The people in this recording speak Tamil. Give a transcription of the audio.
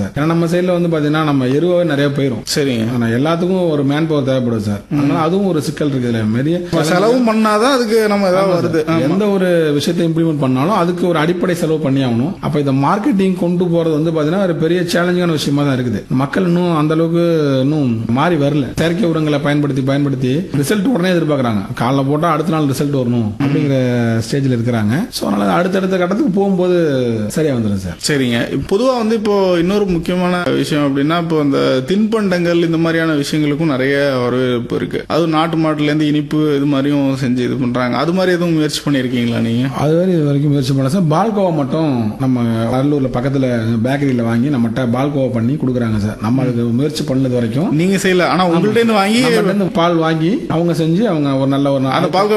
சார் ஏன்னா நம்ம சைடுல வந்து பாத்தீங்கன்னா நம்ம எருவாவே நிறைய போயிரும் சரிங்க ஆனா எல்லாத்துக்கும் ஒரு மேன் பவர் தேவைப்படும் சார் அதனால அதுவும் ஒரு சிக்கல் இருக்குது இதுல நிறைய இப்ப செலவும் பண்ணாதான் அதுக்கு நம்ம ஏதாவது வருது எந்த ஒரு விஷயத்தை இம்ப்ளிமெண்ட் பண்ணாலும் அதுக்கு ஒரு அடிப்படை செலவு பண்ணி ஆகணும் அப்ப இந்த மார்க்கெட்டிங் கொண்டு போறது வந்து பாத்தீங்கன்னா ஒரு பெரிய சேலஞ்சான விஷயமா தான் இருக்குது மக்கள் இன்னும் அந்த அளவுக்கு இன்னும் மாறி வரல செயற்கை உரங்களை பயன்படுத்தி பயன்படுத்தி ரிசல்ட் உடனே எதிர்பார்க்கறாங்க காலைல போட்டா அடுத்த நாள் ரிசல்ட் வரணும் அப்படிங்கிற ஸ்டேஜ்ல இருக்கிறாங்க சோ அதனால அடுத்தடுத்த கட்டத்துக்கு போகும்போது சரியா வந்துடும் சார் சரிங்க பொதுவா வந்து இப்போ இன்னொரு முக்கியமான விஷயம் அப்படின்னா இப்போ இந்த தின்பண்டங்கள் இந்த மாதிரியான விஷயங்களுக்கும் நிறைய வரவேற்பு இருக்கு அதுவும் நாட்டு மாட்டுல இருந்து இனிப்பு இது மாதிரியும் செஞ்சு இது பண்றாங்க அது மாதிரி எதுவும் முயற்சி பண்ணிருக்கீங்களா நீங்க அது வரை இது வரைக்கும் முயற்சி பண்ணல சார் பால்கோவா மட்டும் நம்ம கடலூர்ல பக்கத்துல பேக்கரியில வாங்கி நம்மகிட்ட பால்கோவா பண்ணி கொடுக்குறாங்க சார் நம்ம அதுக்கு முயற்சி பண்ணது வரைக்கும் நீங்க செய்யல ஆனா உங்கள்ட்ட இருந்து வாங்கி நம்மகிட்ட இருந்து பால் வாங்கி அவங்க செஞ்சு அவங்க ஒரு நல்ல ஒரு அந்த பால்